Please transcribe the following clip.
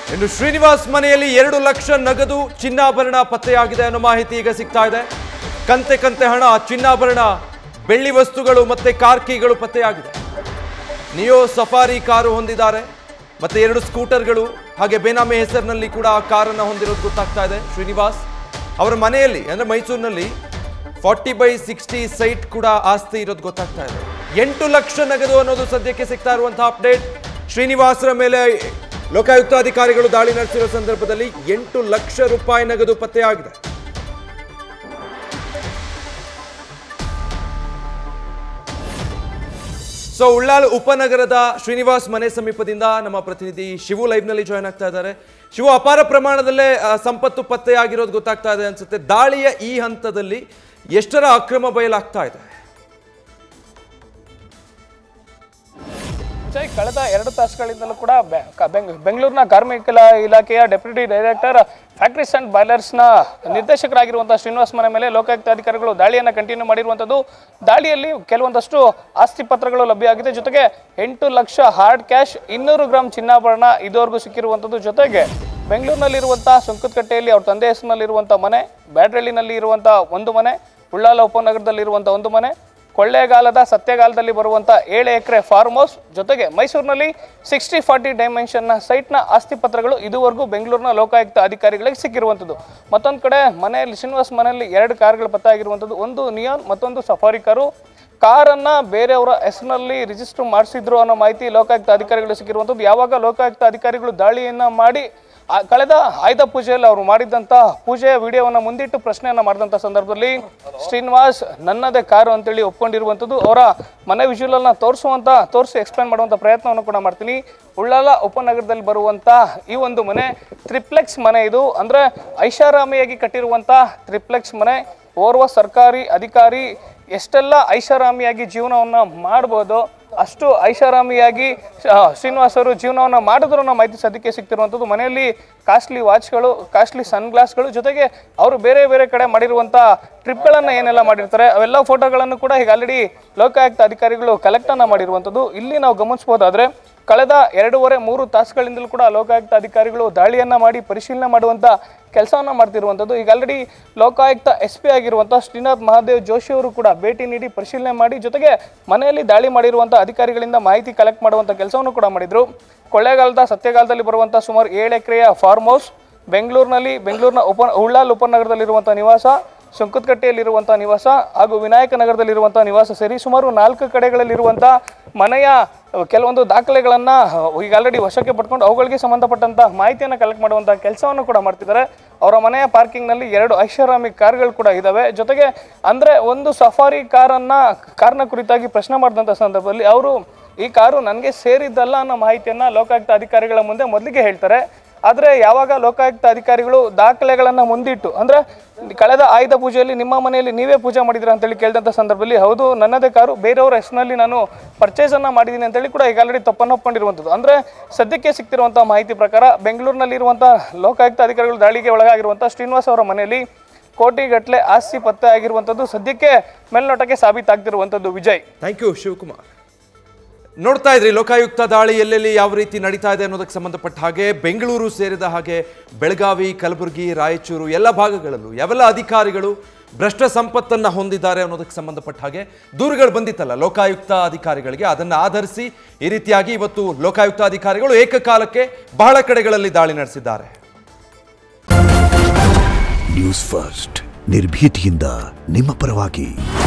ಇನ್ನು ಶ್ರೀನಿವಾಸ್ ಮನೆಯಲ್ಲಿ ಎರಡು ಲಕ್ಷ ನಗದು ಚಿನ್ನಾಭರಣ ಪತ್ತೆಯಾಗಿದೆ ಅನ್ನೋ ಮಾಹಿತಿ ಈಗ ಸಿಗ್ತಾ ಇದೆ ಕಂತೆ ಕಂತೆ ಹಣ ಚಿನ್ನಾಭರಣ ಬೆಳ್ಳಿ ವಸ್ತುಗಳು ಮತ್ತೆ ಕಾರ್ ಕೀಗಳು ಪತ್ತೆಯಾಗಿದೆ ನಿಯೋ ಸಫಾರಿ ಕಾರು ಹೊಂದಿದ್ದಾರೆ ಮತ್ತೆ ಎರಡು ಸ್ಕೂಟರ್ಗಳು ಹಾಗೆ ಬೇನಾಮಿ ಹೆಸರಿನಲ್ಲಿ ಕೂಡ ಆ ಕಾರನ್ನು ಹೊಂದಿರೋದು ಗೊತ್ತಾಗ್ತಾ ಇದೆ ಶ್ರೀನಿವಾಸ್ ಅವರ ಮನೆಯಲ್ಲಿ ಅಂದ್ರೆ ಮೈಸೂರಿನಲ್ಲಿ ಫಾರ್ಟಿ ಬೈ ಸಿಕ್ಸ್ಟಿ ಸೈಟ್ ಕೂಡ ಆಸ್ತಿ ಇರೋದು ಗೊತ್ತಾಗ್ತಾ ಇದೆ ಎಂಟು ಲಕ್ಷ ನಗದು ಅನ್ನೋದು ಸದ್ಯಕ್ಕೆ ಸಿಗ್ತಾ ಇರುವಂತಹ ಅಪ್ಡೇಟ್ ಶ್ರೀನಿವಾಸರ ಮೇಲೆ ಲೋಕಾಯುಕ್ತ ಅಧಿಕಾರಿಗಳು ದಾಳಿ ನಡೆಸಿರೋ ಸಂದರ್ಭದಲ್ಲಿ ಎಂಟು ಲಕ್ಷ ರೂಪಾಯಿ ನಗದು ಪತ್ತೆಯಾಗಿದೆ ಸೊ ಉಳ್ಳಾಲ್ ಉಪನಗರದ ಶ್ರೀನಿವಾಸ್ ಮನೆ ಸಮೀಪದಿಂದ ನಮ್ಮ ಪ್ರತಿನಿಧಿ ಶಿವು ಲೈವ್ನಲ್ಲಿ ಜಾಯ್ನ್ ಆಗ್ತಾ ಇದ್ದಾರೆ ಶಿವು ಅಪಾರ ಪ್ರಮಾಣದಲ್ಲೇ ಆ, ಸಂಪತ್ತು ಪತ್ತೆಯಾಗಿರೋದು ಗೊತ್ತಾಗ್ತಾ ಇದೆ ಅನ್ಸುತ್ತೆ ದಾಳಿಯ ಈ ಹಂತದಲ್ಲಿ ಎಷ್ಟರ ಅಕ್ರಮ ಬಯಲಾಗ್ತಾ ಇದೆ ಜೈ ಕಳೆದ ಎರಡು ತಾಸುಗಳಿಂದಲೂ ಕೂಡ ಬೆ- ಕ- ಬೆಂಗ್- ಬೆಂಗಳೂರಿನ ಕಾರ್ಮಿಕ ಇಲಾ- ಇಲಾಖೆಯ ಡೆಪ್ಯೂಟಿ ಡೈರೆಕ್ಟರ್ ಫ್ಯಾಕ್ಟ್ರೀಸ್ ಅಂಡ್ ಬಾಯ್ಲರ್ಸ್ನ ನಿರ್ದೇಶಕರಾಗಿರುವಂತಹ ಶ್ರೀನಿವಾಸ್ ಮನೆ ಮೇಲೆ ಲೋಕಾಯುಕ್ತ ಅಧಿಕಾರಿಗಳು ದಾಳಿಯನ್ನು ಕಂಟಿನ್ಯೂ ಮಾಡಿರುವಂಥದ್ದು ದಾಳಿಯಲ್ಲಿ ಕೆಲವೊಂದಷ್ಟು ಆಸ್ತಿ ಪತ್ರಗಳು ಲಭ್ಯ ಆಗಿದೆ ಜೊತೆಗೆ ಎಂಟು ಲಕ್ಷ ಹಾರ್ಡ್ ಕ್ಯಾಶ್ ಇನ್ನೂರು ಗ್ರಾಮ್ ಚಿನ್ನಾಭರಣ ಇದುವರೆಗೂ ಸಿಕ್ಕಿರುವಂಥದ್ದು ಜೊತೆಗೆ ಬೆಂಗಳೂರಿನಲ್ಲಿರುವಂತಹ ಸುಂಕದಕಟ್ಟೆಯಲ್ಲಿ ಅವ್ರ ತಂದೆ ಹೆಸರಿನಲ್ಲಿರುವಂಥ ಮನೆ ಬ್ಯಾಡ್ರಳ್ಳಿನಲ್ಲಿ ಇರುವಂಥ ಒಂದು ಮನೆ ಉಳ್ಳಾಲ ಉಪನಗರದಲ್ಲಿರುವಂಥ ಒಂದು ಮನೆ ಕೊಳ್ಳೇಗಾಲದ ಸತ್ಯಗಾಲದಲ್ಲಿ ಬರುವಂಥ ಏಳು ಎಕರೆ ಫಾರ್ಮ್ ಹೌಸ್ ಜೊತೆಗೆ ಮೈಸೂರಿನಲ್ಲಿ ಸಿಕ್ಸ್ಟಿ ಫಾರ್ಟಿ ಡೈಮೆನ್ಷನ್ನ ಸೈಟ್ನ ಆಸ್ತಿ ಪತ್ರಗಳು ಇದುವರೆಗೂ ಬೆಂಗಳೂರಿನ ಲೋಕಾಯುಕ್ತ ಅಧಿಕಾರಿಗಳಿಗೆ ಸಿಕ್ಕಿರುವಂಥದ್ದು ಮತ್ತೊಂದು ಕಡೆ ಮನೆಯಲ್ಲಿ ಶ್ರೀನಿವಾಸ್ ಮನೆಯಲ್ಲಿ ಎರಡು ಕಾರ್ಗಳು ಪತ್ತಾಗಿರುವಂಥದ್ದು ಒಂದು ನಿಯಾನ್ ಮತ್ತೊಂದು ಸಫಾರಿ ಕಾರು ಕಾರನ್ನ ಬೇರೆಯವರ ಹೆಸರಿನಲ್ಲಿ ರಿಜಿಸ್ಟರ್ ಮಾಡಿಸಿದ್ರು ಅನ್ನೋ ಮಾಹಿತಿ ಲೋಕಾಯುಕ್ತ ಅಧಿಕಾರಿಗಳು ಸಿಕ್ಕಿರುವಂಥದ್ದು ಯಾವಾಗ ಲೋಕಾಯುಕ್ತ ಅಧಿಕಾರಿಗಳು ದಾಳಿಯನ್ನ ಮಾಡಿ ಆ ಕಳೆದ ಆಯುಧ ಪೂಜೆಯಲ್ಲಿ ಅವರು ಮಾಡಿದಂಥ ಪೂಜೆಯ ವಿಡಿಯೋವನ್ನು ಮುಂದಿಟ್ಟು ಪ್ರಶ್ನೆಯನ್ನು ಮಾಡಿದಂಥ ಸಂದರ್ಭದಲ್ಲಿ ಶ್ರೀನಿವಾಸ್ ನನ್ನದೇ ಕಾರು ಅಂತೇಳಿ ಒಪ್ಕೊಂಡಿರುವಂಥದ್ದು ಅವರ ಮನೆ ವಿಜುವಲನ್ನು ತೋರಿಸುವಂಥ ತೋರಿಸಿ ಎಕ್ಸ್ಪ್ಲೇನ್ ಮಾಡುವಂಥ ಪ್ರಯತ್ನವನ್ನು ಕೂಡ ಮಾಡ್ತೀನಿ ಉಳ್ಳಾಲ ಉಪನಗರದಲ್ಲಿ ಬರುವಂಥ ಈ ಒಂದು ಮನೆ ತ್ರಿಪ್ಲೆಕ್ಸ್ ಮನೆ ಇದು ಅಂದರೆ ಐಷಾರಾಮಿಯಾಗಿ ಕಟ್ಟಿರುವಂಥ ತ್ರಿಪ್ಲೆಕ್ಸ್ ಮನೆ ಓರ್ವ ಸರ್ಕಾರಿ ಅಧಿಕಾರಿ ಎಷ್ಟೆಲ್ಲ ಐಷಾರಾಮಿಯಾಗಿ ಜೀವನವನ್ನು ಮಾಡ್ಬೋದು ಅಷ್ಟು ಐಷಾರಾಮಿಯಾಗಿ ಆ, ಶ್ರೀನಿವಾಸ್ ಅವರು ಜೀವನವನ್ನು ಮಾಡಿದ್ರು ಅನ್ನೋ ಮಾಹಿತಿ ಸದ್ಯಕ್ಕೆ ಸಿಗ್ತಿರುವಂಥದ್ದು ಮನೆಯಲ್ಲಿ ಕಾಸ್ಟ್ಲಿ ವಾಚ್ಗಳು ಕಾಸ್ಟ್ಲಿ ಸನ್ ಗ್ಲಾಸ್ಗಳು ಜೊತೆಗೆ ಅವರು ಬೇರೆ ಬೇರೆ ಕಡೆ ಮಾಡಿರುವಂಥ ಟ್ರಿಪ್ಗಳನ್ನು ಏನೆಲ್ಲ ಮಾಡಿರ್ತಾರೆ ಅವೆಲ್ಲ ಫೋಟೋಗಳನ್ನು ಕೂಡ ಈಗ ಆಲ್ರೆಡಿ ಲೋಕಾಯುಕ್ತ ಅಧಿಕಾರಿಗಳು ಕಲೆಕ್ಟನ್ನು ಮಾಡಿರುವಂಥದ್ದು ಇಲ್ಲಿ ನಾವು ಗಮನಿಸ್ಬೋದಾದ್ರೆ ಕಳೆದ ಎರಡೂವರೆ ಮೂರು ತಾಸುಗಳಿಂದಲೂ ಕೂಡ ಲೋಕಾಯುಕ್ತ ಅಧಿಕಾರಿಗಳು ದಾಳಿಯನ್ನ ಮಾಡಿ ಪರಿಶೀಲನೆ ಮಾಡುವಂತ ಕೆಲಸವನ್ನ ಮಾಡ್ತಿರುವಂಥದ್ದು ಈಗ ಆಲ್ರೆಡಿ ಲೋಕಾಯುಕ್ತ ಎಸ್ ಪಿ ಆಗಿರುವಂಥ ಶ್ರೀನಾಥ್ ಮಹಾದೇವ್ ಜೋಶಿ ಅವರು ಕೂಡ ಭೇಟಿ ನೀಡಿ ಪರಿಶೀಲನೆ ಮಾಡಿ ಜೊತೆಗೆ ಮನೆಯಲ್ಲಿ ದಾಳಿ ಮಾಡಿರುವಂಥ ಅಧಿಕಾರಿಗಳಿಂದ ಮಾಹಿತಿ ಕಲೆಕ್ಟ್ ಮಾಡುವಂಥ ಕೆಲಸವನ್ನು ಕೂಡ ಮಾಡಿದ್ರು ಕೊಳ್ಳೇಗಾಲದ ಸತ್ಯಗಾಲದಲ್ಲಿ ಬರುವಂಥ ಸುಮಾರು ಏಳು ಎಕರೆಯ ಫಾರ್ಮ್ ಹೌಸ್ ಬೆಂಗಳೂರಿನಲ್ಲಿ ಬೆಂಗಳೂರಿನ ಉಪ ಉಳ್ಳಾಲ್ ಉಪನಗರದಲ್ಲಿರುವಂಥ ನಿವಾಸ ಸುಂಕದಕಟ್ಟೆಯಲ್ಲಿರುವಂಥ ನಿವಾಸ ಹಾಗೂ ವಿನಾಯಕ ನಗರದಲ್ಲಿರುವಂಥ ನಿವಾಸ ಸೇರಿ ಸುಮಾರು ನಾಲ್ಕು ಕಡೆಗಳಲ್ಲಿರುವಂಥ ಮನೆಯ ಕೆಲವೊಂದು ದಾಖಲೆಗಳನ್ನು ಈಗ ಆಲ್ರೆಡಿ ವಶಕ್ಕೆ ಪಡ್ಕೊಂಡು ಅವುಗಳಿಗೆ ಸಂಬಂಧಪಟ್ಟಂಥ ಮಾಹಿತಿಯನ್ನು ಕಲೆಕ್ಟ್ ಮಾಡುವಂಥ ಕೆಲಸವನ್ನು ಕೂಡ ಮಾಡ್ತಿದ್ದಾರೆ ಅವರ ಮನೆಯ ಪಾರ್ಕಿಂಗ್ನಲ್ಲಿ ಎರಡು ಐಷಾರಾಮಿ ಕಾರ್ಗಳು ಕೂಡ ಇದ್ದಾವೆ ಜೊತೆಗೆ ಅಂದರೆ ಒಂದು ಸಫಾರಿ ಕಾರನ್ನು ಕಾರ್ನ ಕುರಿತಾಗಿ ಪ್ರಶ್ನೆ ಮಾಡಿದಂಥ ಸಂದರ್ಭದಲ್ಲಿ ಅವರು ಈ ಕಾರು ನನಗೆ ಸೇರಿದ್ದಲ್ಲ ಅನ್ನೋ ಮಾಹಿತಿಯನ್ನು ಲೋಕಾಯುಕ್ತ ಅಧಿಕಾರಿಗಳ ಮುಂದೆ ಮೊದಲಿಗೆ ಹೇಳ್ತಾರೆ ಆದರೆ ಯಾವಾಗ ಲೋಕಾಯುಕ್ತ ಅಧಿಕಾರಿಗಳು ದಾಖಲೆಗಳನ್ನು ಮುಂದಿಟ್ಟು ಅಂದರೆ ಕಳೆದ ಆಯುಧ ಪೂಜೆಯಲ್ಲಿ ನಿಮ್ಮ ಮನೆಯಲ್ಲಿ ನೀವೇ ಪೂಜೆ ಮಾಡಿದ್ದೀರಾ ಅಂತೇಳಿ ಕೇಳಿದಂಥ ಸಂದರ್ಭದಲ್ಲಿ ಹೌದು ನನ್ನದೇ ಕಾರು ಬೇರೆಯವರ ಹೆಸರಿನಲ್ಲಿ ನಾನು ಪರ್ಚೇಸನ್ನು ಮಾಡಿದ್ದೀನಿ ಅಂತೇಳಿ ಕೂಡ ಈಗ ಆಲ್ರೆಡಿ ತಪ್ಪನ್ನು ಒಪ್ಕೊಂಡಿರುವಂಥದ್ದು ಅಂದರೆ ಸದ್ಯಕ್ಕೆ ಸಿಗ್ತಿರುವಂಥ ಮಾಹಿತಿ ಪ್ರಕಾರ ಬೆಂಗಳೂರಿನಲ್ಲಿರುವಂಥ ಲೋಕಾಯುಕ್ತ ಅಧಿಕಾರಿಗಳು ದಾಳಿಗೆ ಒಳಗಾಗಿರುವಂಥ ಶ್ರೀನಿವಾಸ್ ಅವರ ಮನೆಯಲ್ಲಿ ಕೋಟಿಗಟ್ಟಲೆ ಆಸ್ತಿ ಪತ್ತೆ ಆಗಿರುವಂಥದ್ದು ಸದ್ಯಕ್ಕೆ ಮೇಲ್ನೋಟಕ್ಕೆ ಸಾಬೀತಾಗ್ತಿರುವಂಥದ್ದು ವಿಜಯ್ ಥ್ಯಾಂಕ್ ಯು ಶಿವಕುಮಾರ್ ನೋಡ್ತಾ ಇದ್ರಿ ಲೋಕಾಯುಕ್ತ ದಾಳಿ ಎಲ್ಲೆಲ್ಲಿ ಯಾವ ರೀತಿ ನಡೀತಾ ಇದೆ ಅನ್ನೋದಕ್ಕೆ ಸಂಬಂಧಪಟ್ಟ ಹಾಗೆ ಬೆಂಗಳೂರು ಸೇರಿದ ಹಾಗೆ ಬೆಳಗಾವಿ ಕಲಬುರಗಿ ರಾಯಚೂರು ಎಲ್ಲ ಭಾಗಗಳಲ್ಲೂ ಯಾವೆಲ್ಲ ಅಧಿಕಾರಿಗಳು ಭ್ರಷ್ಟ ಸಂಪತ್ತನ್ನ ಹೊಂದಿದ್ದಾರೆ ಅನ್ನೋದಕ್ಕೆ ಸಂಬಂಧಪಟ್ಟ ಹಾಗೆ ದೂರುಗಳು ಬಂದಿತ್ತಲ್ಲ ಲೋಕಾಯುಕ್ತ ಅಧಿಕಾರಿಗಳಿಗೆ ಅದನ್ನು ಆಧರಿಸಿ ಈ ರೀತಿಯಾಗಿ ಇವತ್ತು ಲೋಕಾಯುಕ್ತ ಅಧಿಕಾರಿಗಳು ಏಕಕಾಲಕ್ಕೆ ಬಹಳ ಕಡೆಗಳಲ್ಲಿ ದಾಳಿ ನಡೆಸಿದ್ದಾರೆ ನ್ಯೂಸ್ ಫಸ್ಟ್ ನಿರ್ಭೀತಿಯಿಂದ ನಿಮ್ಮ ಪರವಾಗಿ